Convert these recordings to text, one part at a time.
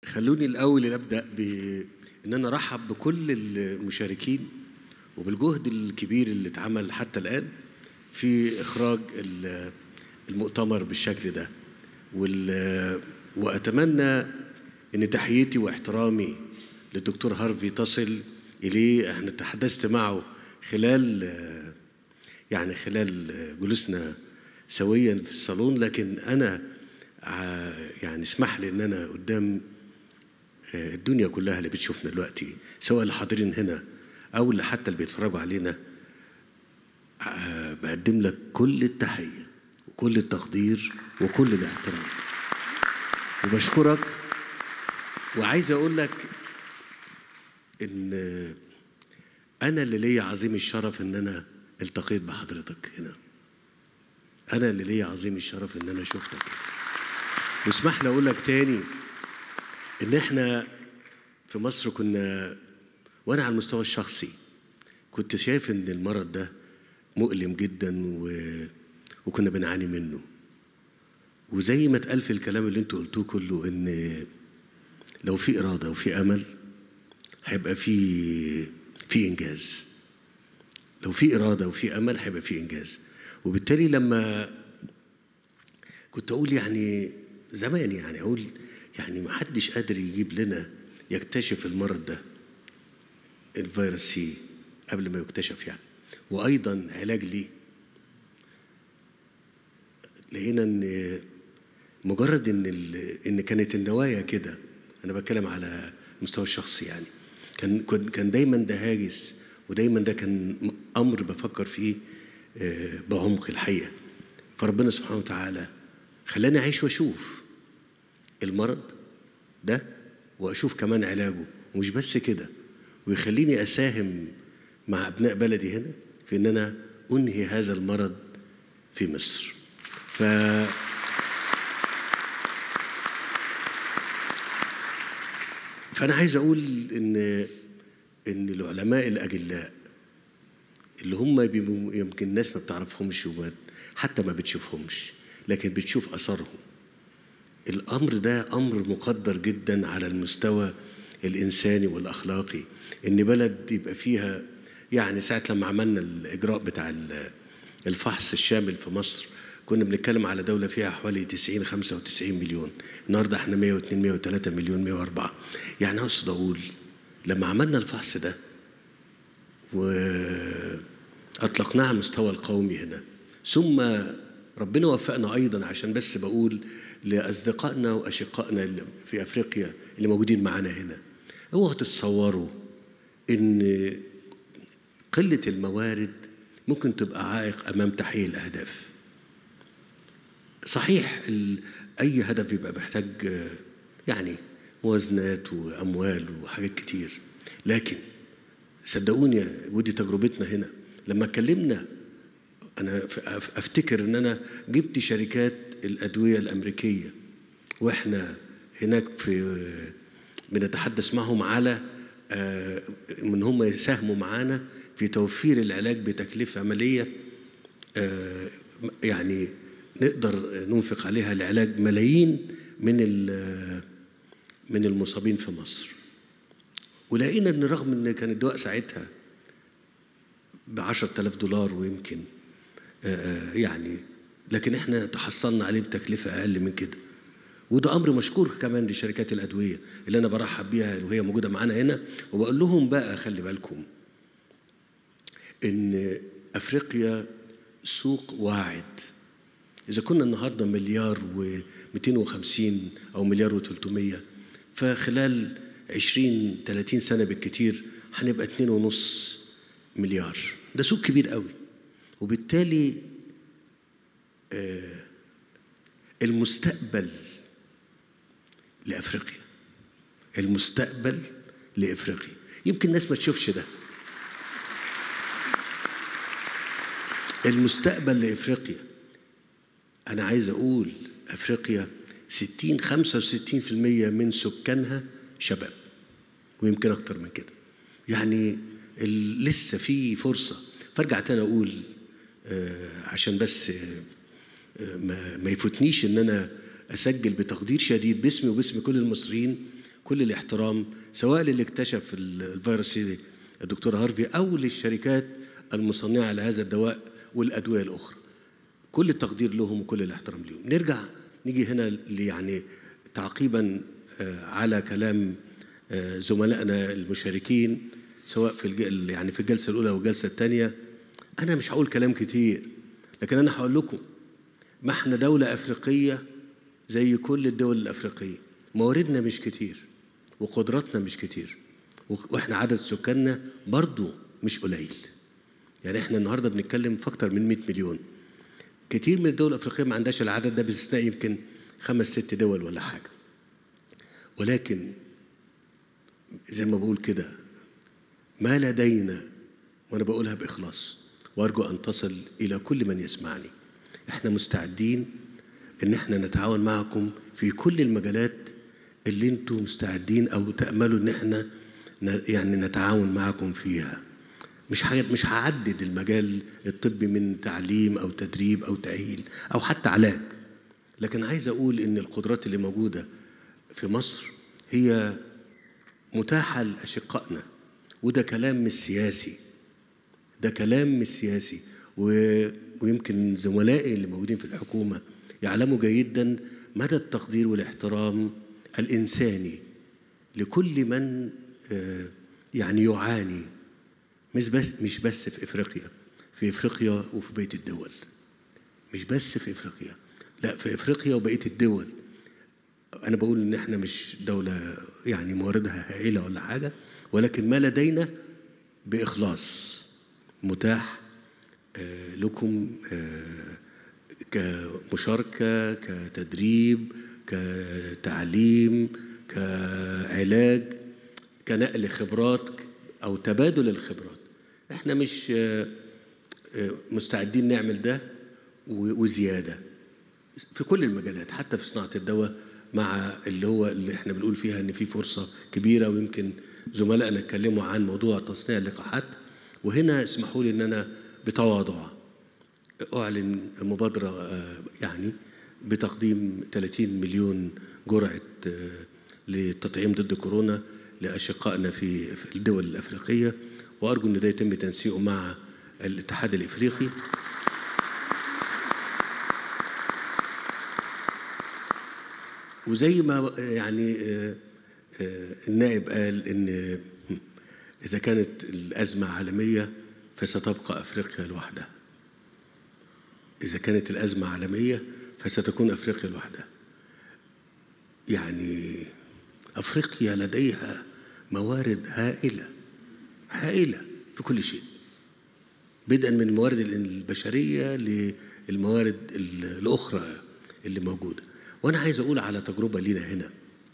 خلوني الأول أبدأ بإن أنا أرحب بكل المشاركين وبالجهد الكبير اللي اتعمل حتى الآن في إخراج ال- المؤتمر بالشكل ده وال- وأتمنى إن تحيتي واحترامي للدكتور هارفي تصل إليه احنا تحدثت معه خلال يعني خلال جلوسنا سويا في الصالون لكن أنا ع- يعني اسمح لي إن أنا قدام آه، الدنيا كلها اللي بتشوفنا دلوقتي سواء اللي حاضرين هنا او اللي حتى اللي بيتفرجوا علينا آه، بقدم لك كل التحيه وكل التقدير وكل الاحترام وبشكرك وعايز اقول لك ان انا اللي ليا عظيم الشرف ان انا التقيت بحضرتك هنا انا اللي ليا عظيم الشرف ان انا شفتك واسمح لي اقول لك تاني ان احنا في مصر كنا وانا على المستوى الشخصي كنت شايف ان المرض ده مؤلم جدا و... وكنا بنعاني منه وزي ما اتقال في الكلام اللي انتوا قلتوه كله ان لو في اراده وفي امل هيبقى في في انجاز لو في اراده وفي امل هيبقى في انجاز وبالتالي لما كنت اقول يعني زمان يعني اقول يعني ما حدش قادر يجيب لنا يكتشف المرض ده الفيروس سي قبل ما يكتشف يعني وايضا علاج ليه لقينا ان مجرد ان ال- ان كانت النوايا كده انا بتكلم على المستوى الشخصي يعني كان كان كان دايما ده هاجس ودايما ده كان امر بفكر فيه آه، بعمق الحقيقه فربنا سبحانه وتعالى خلاني اعيش واشوف المرض ده واشوف كمان علاجه ومش بس كده ويخليني اساهم مع ابناء بلدي هنا في ان انا انهي هذا المرض في مصر ف فانا عايز اقول ان ان العلماء الاجلاء اللي هم بيبقوا- يمكن الناس ما بتعرفهمش وما حتى ما بتشوفهمش لكن بتشوف اثرهم الامر ده امر مقدر جدا على المستوى الانساني والاخلاقي ان بلد يبقى فيها يعني ساعه لما عملنا الاجراء بتاع ال- الفحص الشامل في مصر كنا بنتكلم على دوله فيها حوالي 90 95 مليون النهارده احنا 102 103 مليون 104 يعني اقصد اقول لما عملنا الفحص ده وأطلقناها على المستوى القومي هنا ثم ربنا وفقنا أيضا عشان بس بقول لأصدقائنا وأشقائنا اللي في أفريقيا اللي موجودين معانا هنا اوعوا تتصوروا إن قلة الموارد ممكن تبقى عائق أمام تحقيق الأهداف صحيح ال- أي هدف بيبقى محتاج آه، يعني موازنات وأموال وحاجات كتير لكن صدقوني ودي تجربتنا هنا لما اتكلمنا انا ف- أف- افتكر ان انا جبت شركات الادويه الامريكيه واحنا هناك في بنتحدث معهم على آه، ان هم يساهموا معانا في توفير العلاج بتكلفه ماليه آه، يعني نقدر ننفق عليها لعلاج ملايين من ال- من المصابين في مصر ولقينا ان رغم ان كان الدواء ساعتها ب 10000 دولار ويمكن آه، آه، يعني لكن احنا تحصلنا عليه بتكلفه اقل من كده وده امر مشكور كمان لشركات الادويه اللي انا برحب بيها وهي موجوده معانا هنا وبقول لهم بقى خلي بالكم ان افريقيا سوق واعد إذا كنا النهارده مليار و250 أو مليار و300 فخلال 20 30 سنة بالكتير هنبقى 2.5 مليار ده سوق كبير قوي وبالتالي آه، المستقبل لأفريقيا المستقبل لأفريقيا يمكن الناس ما تشوفش ده المستقبل لأفريقيا أنا عايز أقول أفريقيا 60 65% من سكانها شباب ويمكن أكتر من كده يعني ال- لسه في فرصة فارجع تاني أقول آه، عشان بس آه، ما ما يفوتنيش إن أنا أسجل بتقدير شديد باسمي وباسم كل المصريين كل الاحترام سواء للي اكتشف الفيروس سي الدكتور هارفي او للشركات المصنعه لهذا الدواء والادويه الاخرى كل التقدير لهم وكل الاحترام لهم نرجع نيجي هنا ل- يعني تعقيبا آه، على كلام آه، زملائنا المشاركين سواء في الج- يعني في الجلسه الاولى والجلسه الثانيه انا مش هقول كلام كتير لكن انا هقول لكم ما احنا دوله افريقيه زي كل الدول الافريقيه مواردنا مش كتير وقدراتنا مش كتير واحنا عدد سكاننا برضو مش قليل يعني احنا النهارده بنتكلم في اكتر من 100 مليون كتير من الدول الافريقيه ما عندهاش العدد ده باستثناء يمكن خمس ست دول ولا حاجه ولكن زي ما بقول كده ما لدينا وانا بقولها باخلاص وارجو ان تصل الى كل من يسمعني احنا مستعدين ان احنا نتعاون معكم في كل المجالات اللي انتم مستعدين او تاملوا ان احنا ن- يعني نتعاون معكم فيها مش حاجة مش هعدد المجال الطبي من تعليم او تدريب او تاهيل او حتى علاج لكن عايز اقول ان القدرات اللي موجوده في مصر هي متاحه لاشقائنا وده كلام مش سياسي ده كلام مش سياسي و... ويمكن زملائي اللي موجودين في الحكومة يعلموا جيدا مدى التقدير والاحترام الإنساني لكل من آه، يعني يعاني مش بس مش بس في افريقيا في افريقيا وفي بقيه الدول مش بس في افريقيا لا في افريقيا وبقيه الدول انا بقول ان احنا مش دوله يعني مواردها هائله ولا حاجه ولكن ما لدينا باخلاص متاح آه، لكم آه، كمشاركه كتدريب كتعليم كعلاج كنقل خبرات او تبادل الخبرات احنا مش آه، آه، مستعدين نعمل ده و- وزياده في كل المجالات حتى في صناعه الدواء مع اللي هو اللي احنا بنقول فيها ان في فرصه كبيره ويمكن زملائنا اتكلموا عن موضوع تصنيع اللقاحات وهنا اسمحوا لي ان انا بتواضع اعلن مبادره آه، يعني بتقديم 30 مليون جرعه آه، للتطعيم ضد كورونا لاشقائنا في في الدول الافريقيه وارجو ان ده يتم تنسيقه مع الاتحاد الافريقي وزي ما يعني آه، آه، النائب قال ان اذا كانت الازمه عالميه فستبقى افريقيا لوحدها اذا كانت الازمه عالميه فستكون افريقيا لوحدها يعني افريقيا لديها موارد هائله هائله في كل شيء بدءا من الموارد البشريه للموارد الاخرى اللي موجوده وانا عايز اقول على تجربه لينا هنا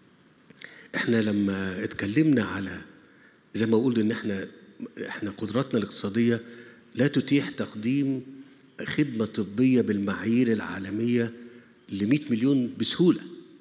احنا لما اتكلمنا على زي ما بقول ان احنا احنا قدراتنا الاقتصاديه لا تتيح تقديم خدمه طبيه بالمعايير العالميه ل 100 مليون بسهوله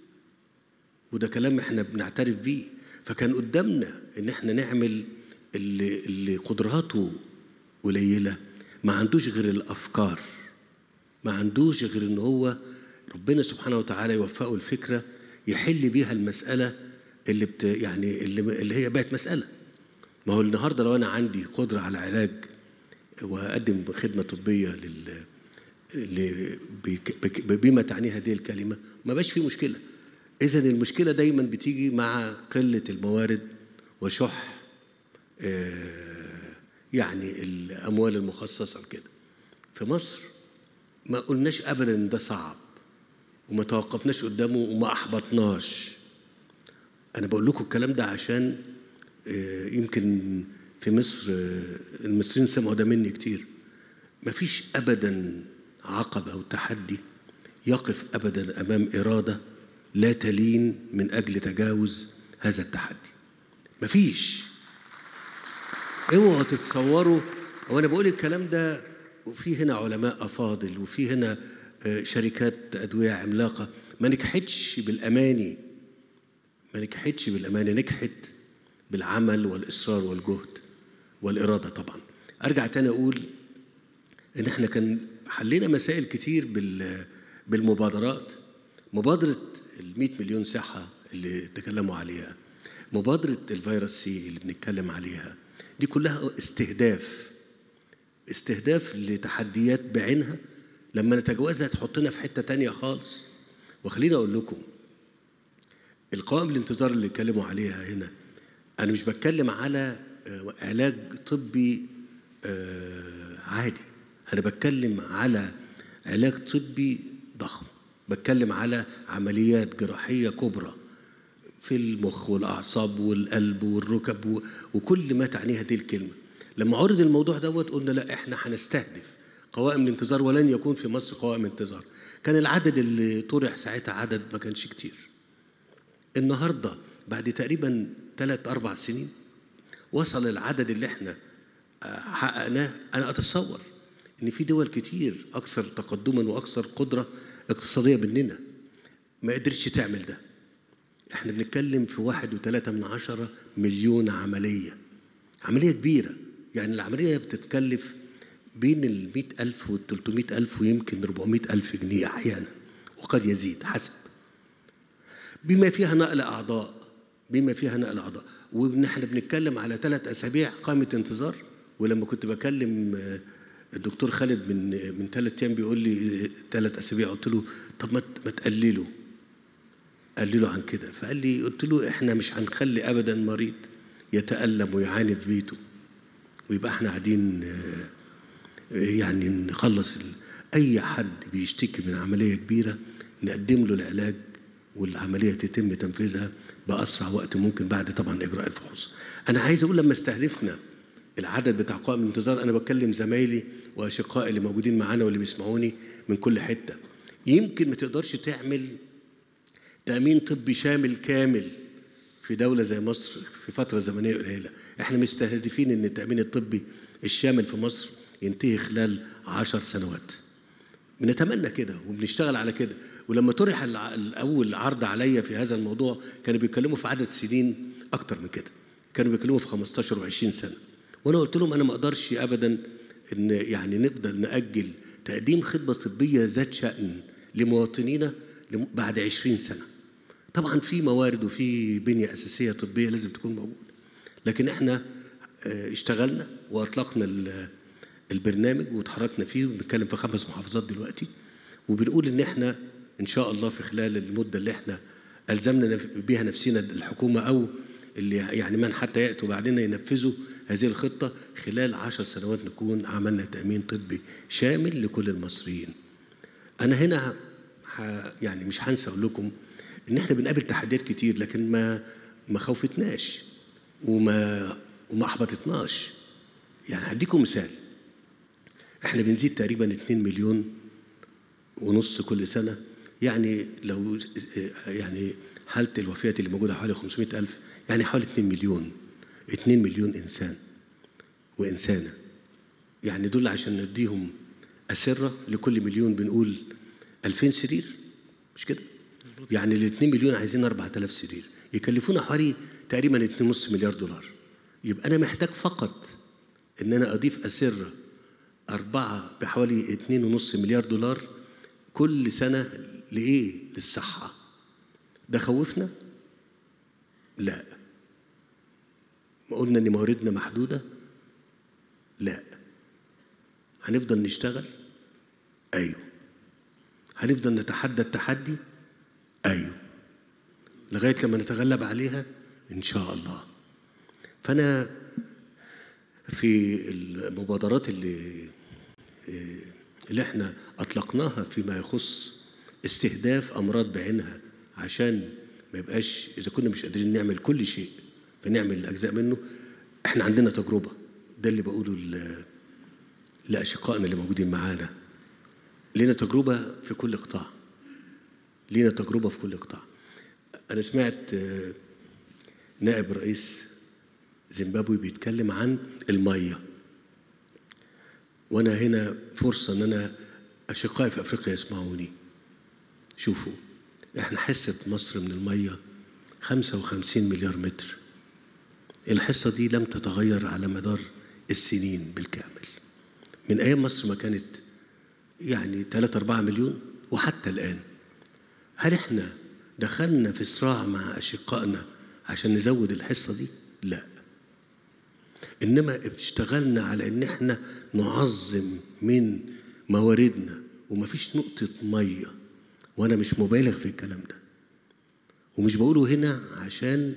وده كلام احنا بنعترف بيه فكان قدامنا ان احنا نعمل اللي, اللي قدراته قليله ما عندوش غير الافكار ما عندوش غير ان هو ربنا سبحانه وتعالى يوفقه الفكره يحل بيها المساله اللي بت يعني اللي, اللي هي بقت مساله ما هو النهارده لو انا عندي قدره على علاج واقدم خدمه طبيه لل ل- بك- بك- بما تعنيه هذه الكلمه ما بقاش في مشكله اذا المشكله دايما بتيجي مع قله الموارد وشح آه، يعني الاموال المخصصه لكده في مصر ما قلناش ابدا إن ده صعب وما توقفناش قدامه وما احبطناش انا بقول لكم الكلام ده عشان آه، يمكن في مصر آه، المصريين سمعوا ده مني كتير ما فيش ابدا عقبه او تحدي يقف ابدا امام اراده لا تلين من اجل تجاوز هذا التحدي ما فيش اوعوا تتصوروا وانا بقول الكلام ده وفي هنا علماء افاضل وفي هنا آه، شركات ادويه عملاقه ما نجحتش بالاماني ما نجحتش بالامانه نجحت بالعمل والاصرار والجهد والاراده طبعا ارجع تاني اقول ان احنا كان حلينا مسائل كتير بال بالمبادرات مبادره ال 100 مليون صحه اللي تكلموا عليها مبادرة الفيروس سي اللي بنتكلم عليها دي كلها استهداف استهداف لتحديات بعينها لما نتجاوزها تحطنا في حتة تانية خالص وخليني أقول لكم القوائم الانتظار اللي اتكلموا عليها هنا أنا مش بتكلم على آه، علاج طبي آه، عادي أنا بتكلم على علاج طبي ضخم بتكلم على عمليات جراحية كبرى في المخ والأعصاب والقلب والركب و- وكل ما تعنيه هذه الكلمة لما عرض الموضوع دوت قلنا لا احنا هنستهدف قوائم الانتظار ولن يكون في مصر قوائم انتظار كان العدد اللي طرح ساعتها عدد ما كانش كتير النهارده بعد تقريبا ثلاث اربع سنين وصل العدد اللي احنا آه، حققناه انا اتصور ان في دول كتير اكثر تقدما واكثر قدره اقتصاديه مننا ما قدرتش تعمل ده احنا بنتكلم في واحد وثلاثة من عشرة مليون عملية عملية كبيرة يعني العملية بتتكلف بين ال ألف وال ألف ويمكن 400 ألف جنيه أحيانا وقد يزيد حسب بما فيها نقل أعضاء بما فيها نقل أعضاء وإن احنا بنتكلم على ثلاث أسابيع قامة انتظار ولما كنت بكلم آه، الدكتور خالد من من ثلاث أيام بيقول لي ثلاث أسابيع قلت له طب ما ت- ما تقللوا قللوا عن كده فقال لي قلت له احنا مش هنخلي ابدا مريض يتألم ويعاني في بيته ويبقى احنا قاعدين آه، يعني نخلص ال- اي حد بيشتكي من عمليه كبيره نقدم له العلاج والعمليه تتم تنفيذها باسرع وقت ممكن بعد طبعا اجراء الفحوص. انا عايز اقول لما استهدفنا العدد بتاع قائم الانتظار انا بكلم زمايلي واشقائي اللي موجودين معانا واللي بيسمعوني من كل حته. يمكن ما تقدرش تعمل تأمين طبي شامل كامل في دولة زي مصر في فترة زمنية قليلة احنا مستهدفين ان التأمين الطبي الشامل في مصر ينتهي خلال عشر سنوات بنتمنى كده وبنشتغل على كده ولما طرح الع- الأول عرض عليا في هذا الموضوع كانوا بيتكلموا في عدد سنين أكتر من كده كانوا بيتكلموا في 15 و20 سنة وأنا قلت لهم أنا ما أقدرش أبدا إن يعني نقدر نأجل تقديم خدمة طبية ذات شأن لمواطنينا لم- بعد 20 سنة طبعا في موارد وفي بنية أساسية طبية لازم تكون موجودة لكن احنا آه، اشتغلنا وأطلقنا ال- البرنامج وتحركنا فيه وبنتكلم في خمس محافظات دلوقتي وبنقول ان احنا ان شاء الله في خلال المده اللي احنا الزمنا نف- بيها نفسنا الحكومه او اللي يعني من حتى ياتوا بعدنا ينفذوا هذه الخطه خلال عشر سنوات نكون عملنا تامين طبي شامل لكل المصريين. انا هنا ح... يعني مش هنسى اقول لكم ان احنا بنقابل تحديات كتير لكن ما ما خوفتناش وما وما احبطتناش يعني هديكم مثال احنا بنزيد تقريبا 2 مليون ونص كل سنة يعني لو يعني حالة الوفيات اللي موجودة حوالي 500 ألف يعني حوالي 2 مليون 2 مليون إنسان وإنسانة يعني دول عشان نديهم أسرة لكل مليون بنقول 2000 سرير مش كده يعني ال 2 مليون عايزين 4000 سرير يكلفونا حوالي تقريبا 2.5 مليار دولار يبقى أنا محتاج فقط إن أنا أضيف أسرة أربعة بحوالي اتنين ونص مليار دولار كل سنة لإيه؟ للصحة ده خوفنا؟ لا ما قلنا إن مواردنا محدودة؟ لا هنفضل نشتغل؟ أيوه هنفضل نتحدى التحدي؟ أيوه لغاية لما نتغلب عليها إن شاء الله فأنا في المبادرات اللي اللي احنا اطلقناها فيما يخص استهداف امراض بعينها عشان ما يبقاش اذا كنا مش قادرين نعمل كل شيء فنعمل اجزاء منه احنا عندنا تجربه ده اللي بقوله ل- لاشقائنا اللي موجودين معانا لنا تجربه في كل قطاع لينا تجربه في كل قطاع انا سمعت آه، نائب رئيس زيمبابوي بيتكلم عن الميه وانا هنا فرصه ان انا اشقائي في افريقيا يسمعوني شوفوا احنا حصه مصر من الميه 55 مليار متر الحصه دي لم تتغير على مدار السنين بالكامل من ايام مصر ما كانت يعني 3 4 مليون وحتى الان هل احنا دخلنا في صراع مع اشقائنا عشان نزود الحصة دي لا إنما اشتغلنا على إن إحنا نعظم من مواردنا ومفيش نقطة مية وأنا مش مبالغ في الكلام ده ومش بقوله هنا عشان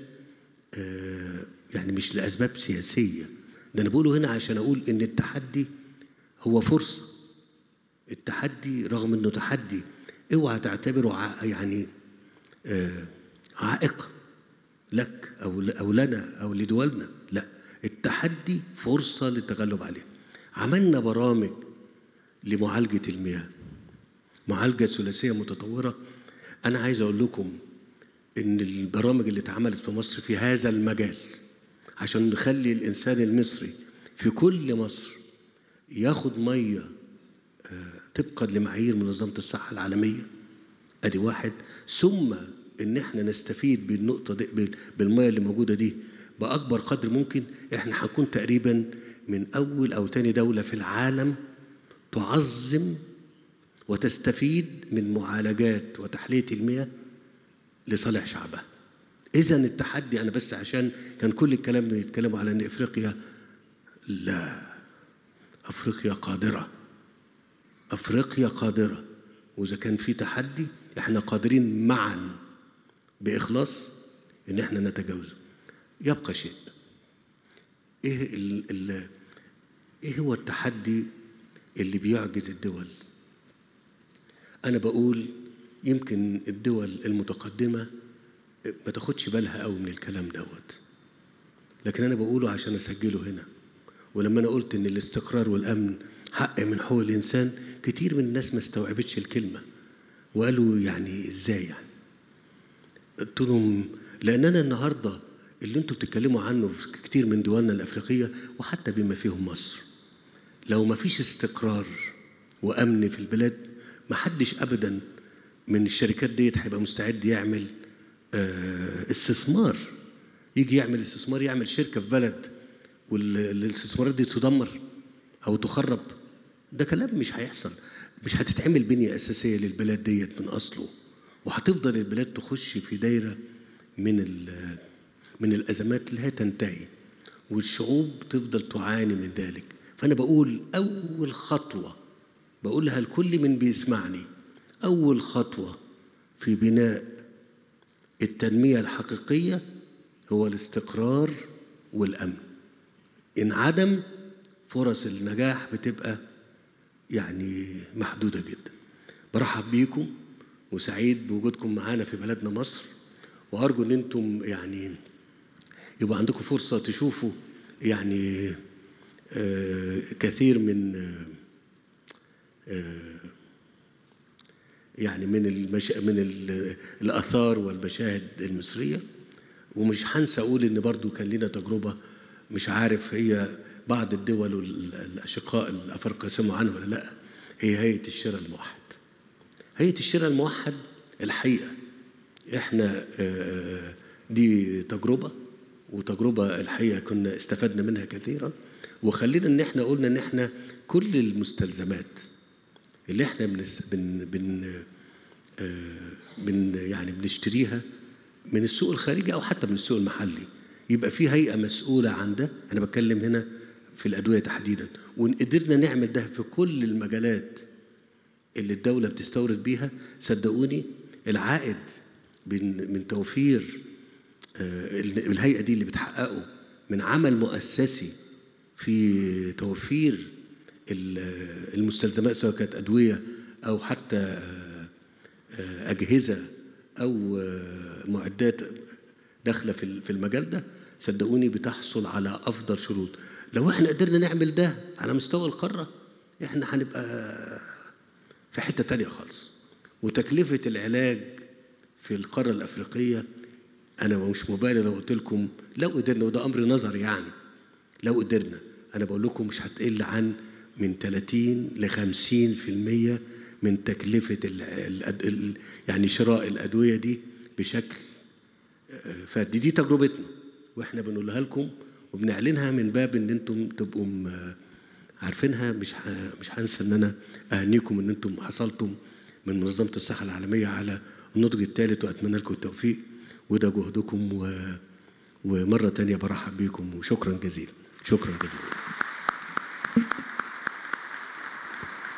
آه يعني مش لأسباب سياسية ده أنا بقوله هنا عشان أقول إن التحدي هو فرصة التحدي رغم إنه تحدي اوعى تعتبره يعني آه عائق لك أو أو لنا أو لدولنا لا التحدي فرصة للتغلب عليه عملنا برامج لمعالجة المياه معالجة ثلاثية متطورة أنا عايز أقول لكم إن البرامج اللي اتعملت في مصر في هذا المجال عشان نخلي الإنسان المصري في كل مصر ياخد مية طبقا لمعايير منظمة الصحة العالمية أدي واحد ثم إن إحنا نستفيد بالنقطة دي بالمية اللي موجودة دي بأكبر قدر ممكن إحنا هنكون تقريبا من أول أو تاني دولة في العالم تعظم وتستفيد من معالجات وتحلية المياه لصالح شعبها إذا التحدي أنا بس عشان كان كل الكلام بيتكلموا على أن إفريقيا لا أفريقيا قادرة أفريقيا قادرة وإذا كان في تحدي إحنا قادرين معا بإخلاص إن إحنا نتجاوزه يبقى شيء إيه ال ال إيه هو التحدي اللي بيعجز الدول أنا بقول يمكن الدول المتقدمة ما تاخدش بالها قوي من الكلام دوت لكن أنا بقوله عشان أسجله هنا ولما أنا قلت إن الاستقرار والأمن حق من حقوق الإنسان كتير من الناس ما استوعبتش الكلمة وقالوا يعني إزاي يعني قلت لهم لأن أنا النهاردة اللي أنتوا بتتكلموا عنه في كتير من دولنا الأفريقية وحتى بما فيهم مصر لو ما فيش استقرار وأمن في البلاد ما حدش أبدا من الشركات ديت هيبقى مستعد يعمل آه استثمار يجي يعمل استثمار يعمل شركة في بلد والاستثمارات دي تدمر أو تخرب ده كلام مش هيحصل مش هتتعمل بنية أساسية للبلاد ديت من أصله وهتفضل البلاد تخش في دايرة من من الأزمات لا تنتهي والشعوب تفضل تعاني من ذلك فأنا بقول أول خطوة بقولها لكل من بيسمعني أول خطوة في بناء التنمية الحقيقية هو الاستقرار والأمن إن عدم فرص النجاح بتبقى يعني محدودة جدا برحب بيكم وسعيد بوجودكم معانا في بلدنا مصر وأرجو إن أنتم يعني يبقى عندكم فرصة تشوفوا يعني آه كثير من آه يعني من المش... من ال... الاثار والمشاهد المصريه ومش هنسى اقول ان برضو كان لنا تجربه مش عارف هي بعض الدول والاشقاء الافارقه سمعوا عنها ولا لا هي هيئه الشراء الموحد هيئه الشراء الموحد الحقيقه احنا دي تجربه وتجربه الحقيقه كنا استفدنا منها كثيرا وخلينا ان احنا قلنا ان احنا كل المستلزمات اللي احنا بنس بن بن آه بن يعني بنشتريها من السوق الخارجي او حتى من السوق المحلي يبقى في هيئه مسؤوله عن ده انا بتكلم هنا في الادويه تحديدا وان قدرنا نعمل ده في كل المجالات اللي الدوله بتستورد بيها صدقوني العائد من من توفير آه الهيئه دي اللي بتحققه من عمل مؤسسي في توفير المستلزمات سواء كانت أدوية أو حتى أجهزة أو معدات داخلة في المجال ده صدقوني بتحصل على أفضل شروط لو احنا قدرنا نعمل ده على مستوى القارة احنا هنبقى في حتة تانية خالص وتكلفة العلاج في القارة الأفريقية أنا مش مبالغ لو قلت لكم لو قدرنا وده أمر نظري يعني لو قدرنا أنا بقول لكم مش هتقل عن من 30 ل 50% من تكلفة ال ال يعني شراء الأدوية دي بشكل فردي دي تجربتنا واحنا بنقولها لكم وبنعلنها من باب ان انتم تبقوا عارفينها مش مش هنسى ان انا اهنيكم ان انتم حصلتم من منظمة الصحة العالمية على النضج الثالث واتمنى لكم التوفيق وده جهدكم و ومرة تانية برحب بيكم وشكرا جزيلا شكرا جزيلا